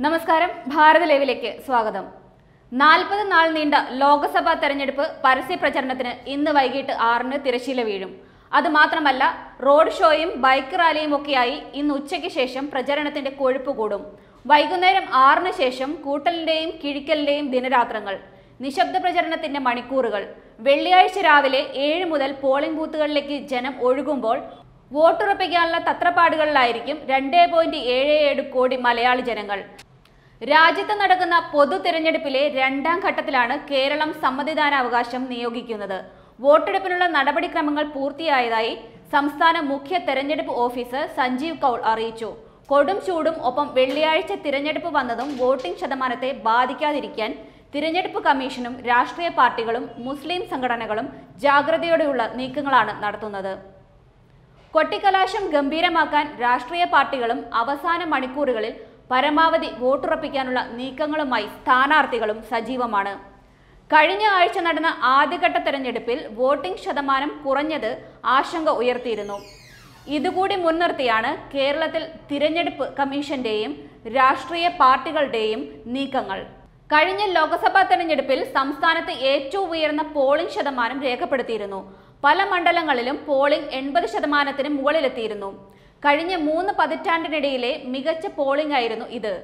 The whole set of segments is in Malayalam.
നമസ്കാരം ഭാരത് ലൈവിലേക്ക് സ്വാഗതം നാൽപ്പത് നാൾ നീണ്ട ലോക്സഭാ തെരഞ്ഞെടുപ്പ് പരസ്യ പ്രചരണത്തിന് ഇന്ന് വൈകിട്ട് ആറിന് തിരശീല വീഴും അത് മാത്രമല്ല റോഡ് ഷോയും ബൈക്ക് റാലിയും ഒക്കെയായി ഇന്ന് ഉച്ചയ്ക്ക് ശേഷം പ്രചരണത്തിന്റെ കൊഴുപ്പ് കൂടും വൈകുന്നേരം ആറിന് ശേഷം കൂട്ടലിന്റെയും കിഴിക്കലിന്റെയും ദിനരാത്രങ്ങൾ നിശബ്ദ പ്രചരണത്തിന്റെ മണിക്കൂറുകൾ വെള്ളിയാഴ്ച രാവിലെ ഏഴ് മുതൽ പോളിംഗ് ബൂത്തുകളിലേക്ക് ജനം ഒഴുകുമ്പോൾ വോട്ടുറപ്പിക്കാനുള്ള തത്രപ്പാടുകളിലായിരിക്കും രണ്ടേ പോയിന്റ് ഏഴ് ഏഴ് കോടി മലയാളി ജനങ്ങൾ രാജ്യത്ത് നടക്കുന്ന പൊതു തിരഞ്ഞെടുപ്പിലെ രണ്ടാം ഘട്ടത്തിലാണ് കേരളം സമ്മതിദാനാവകാശം നിയോഗിക്കുന്നത് വോട്ടെടുപ്പിനുള്ള നടപടിക്രമങ്ങൾ പൂർത്തിയായതായി സംസ്ഥാന മുഖ്യ തെരഞ്ഞെടുപ്പ് ഓഫീസർ സഞ്ജീവ് കൗൾ അറിയിച്ചു കൊടും ചൂടും ഒപ്പം വെള്ളിയാഴ്ച തിരഞ്ഞെടുപ്പ് വന്നതും വോട്ടിംഗ് ശതമാനത്തെ ബാധിക്കാതിരിക്കാൻ തിരഞ്ഞെടുപ്പ് കമ്മീഷനും രാഷ്ട്രീയ പാർട്ടികളും മുസ്ലിം സംഘടനകളും ജാഗ്രതയോടെയുള്ള നീക്കങ്ങളാണ് നടത്തുന്നത് കൊട്ടിക്കലാശം ഗംഭീരമാക്കാൻ രാഷ്ട്രീയ പാർട്ടികളും അവസാന മണിക്കൂറുകളിൽ പരമാവധി വോട്ടുറപ്പിക്കാനുള്ള നീക്കങ്ങളുമായി സ്ഥാനാർത്ഥികളും സജീവമാണ് കഴിഞ്ഞ ആഴ്ച നടന്ന ആദ്യഘട്ട തെരഞ്ഞെടുപ്പിൽ വോട്ടിംഗ് ശതമാനം കുറഞ്ഞത് ആശങ്ക ഉയർത്തിയിരുന്നു ഇതുകൂടി മുൻനിർത്തിയാണ് കേരളത്തിൽ തിരഞ്ഞെടുപ്പ് കമ്മീഷന്റെയും രാഷ്ട്രീയ പാർട്ടികളുടെയും നീക്കങ്ങൾ കഴിഞ്ഞ ലോക്സഭാ തെരഞ്ഞെടുപ്പിൽ സംസ്ഥാനത്ത് ഏറ്റവും ഉയർന്ന പോളിംഗ് ശതമാനം രേഖപ്പെടുത്തിയിരുന്നു പല മണ്ഡലങ്ങളിലും പോളിംഗ് എൺപത് ശതമാനത്തിന് മുകളിലെത്തിയിരുന്നു കഴിഞ്ഞ മൂന്ന് പതിറ്റാണ്ടിനിടയിലെ മികച്ച പോളിംഗ് ആയിരുന്നു ഇത്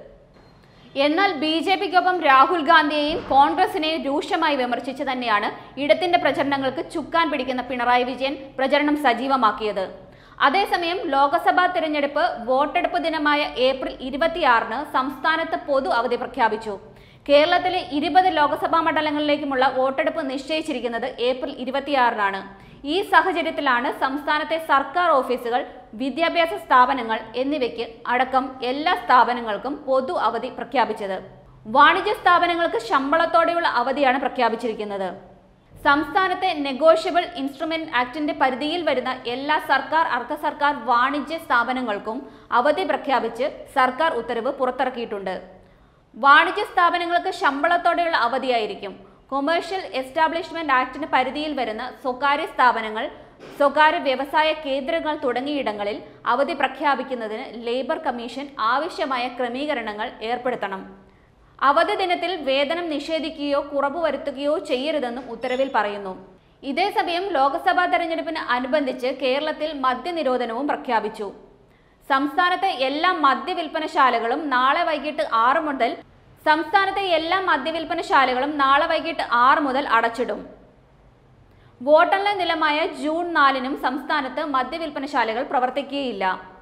എന്നാൽ ബി ജെ പിക്കൊപ്പം രാഹുൽ ഗാന്ധിയെയും കോൺഗ്രസിനെയും രൂക്ഷമായി വിമർശിച്ച് തന്നെയാണ് ഇടത്തിന്റെ പ്രചരണങ്ങൾക്ക് ചുക്കാൻ പിടിക്കുന്ന പിണറായി വിജയൻ പ്രചരണം സജീവമാക്കിയത് അതേസമയം ലോക്സഭാ തിരഞ്ഞെടുപ്പ് വോട്ടെടുപ്പ് ദിനമായ ഏപ്രിൽ ഇരുപത്തിയാറിന് സംസ്ഥാനത്ത് പൊതു അവധി പ്രഖ്യാപിച്ചു കേരളത്തിലെ ഇരുപത് ലോക്സഭാ മണ്ഡലങ്ങളിലേക്കുമുള്ള വോട്ടെടുപ്പ് നിശ്ചയിച്ചിരിക്കുന്നത് ഏപ്രിൽ ഇരുപത്തിയാറിനാണ് ഈ സാഹചര്യത്തിലാണ് സംസ്ഥാനത്തെ സർക്കാർ ഓഫീസുകൾ വിദ്യാഭ്യാസ സ്ഥാപനങ്ങൾ എന്നിവയ്ക്ക് അടക്കം എല്ലാ സ്ഥാപനങ്ങൾക്കും പൊതു അവധി പ്രഖ്യാപിച്ചത് വാണിജ്യ സ്ഥാപനങ്ങൾക്ക് ശമ്പളത്തോടെയുള്ള അവധിയാണ് പ്രഖ്യാപിച്ചിരിക്കുന്നത് സംസ്ഥാനത്തെ നെഗോഷ്യബിൾ ഇൻസ്ട്രുമെന്റ് ആക്ടിന്റെ പരിധിയിൽ വരുന്ന എല്ലാ സർക്കാർ അർദ്ധ സർക്കാർ വാണിജ്യ സ്ഥാപനങ്ങൾക്കും അവധി പ്രഖ്യാപിച്ച് സർക്കാർ ഉത്തരവ് പുറത്തിറക്കിയിട്ടുണ്ട് വാണിജ്യ സ്ഥാപനങ്ങൾക്ക് ശമ്പളത്തോടെയുള്ള അവധിയായിരിക്കും കൊമേഴ്ഷ്യൽ എസ്റ്റാബ്ലിഷ്മെന്റ് ആക്ടിന് പരിധിയിൽ വരുന്ന സ്വകാര്യ സ്ഥാപനങ്ങൾ സ്വകാര്യ വ്യവസായ കേന്ദ്രങ്ങൾ തുടങ്ങിയിടങ്ങളിൽ അവധി പ്രഖ്യാപിക്കുന്നതിന് ലേബർ കമ്മീഷൻ ആവശ്യമായ ക്രമീകരണങ്ങൾ ഏർപ്പെടുത്തണം അവധി ദിനത്തിൽ വേതനം നിഷേധിക്കുകയോ കുറവ് വരുത്തുകയോ ചെയ്യരുതെന്നും ഉത്തരവിൽ പറയുന്നു ഇതേസമയം ലോക്സഭാ തെരഞ്ഞെടുപ്പിന് അനുബന്ധിച്ച് കേരളത്തിൽ മദ്യനിരോധനവും പ്രഖ്യാപിച്ചു സംസ്ഥാനത്തെ എല്ലാ മദ്യവിൽപ്പനശാലകളും നാളെ വൈകിട്ട് ആറ് മുതൽ സംസ്ഥാനത്തെ എല്ലാ മദ്യവിൽപ്പനശാലകളും നാളെ വൈകിട്ട് ആറ് മുതൽ അടച്ചിടും വോട്ടെണ്ണൽ നിലമായ ജൂൺ നാലിനും സംസ്ഥാനത്ത് മദ്യവിൽപ്പനശാലകൾ പ്രവർത്തിക്കുകയില്ല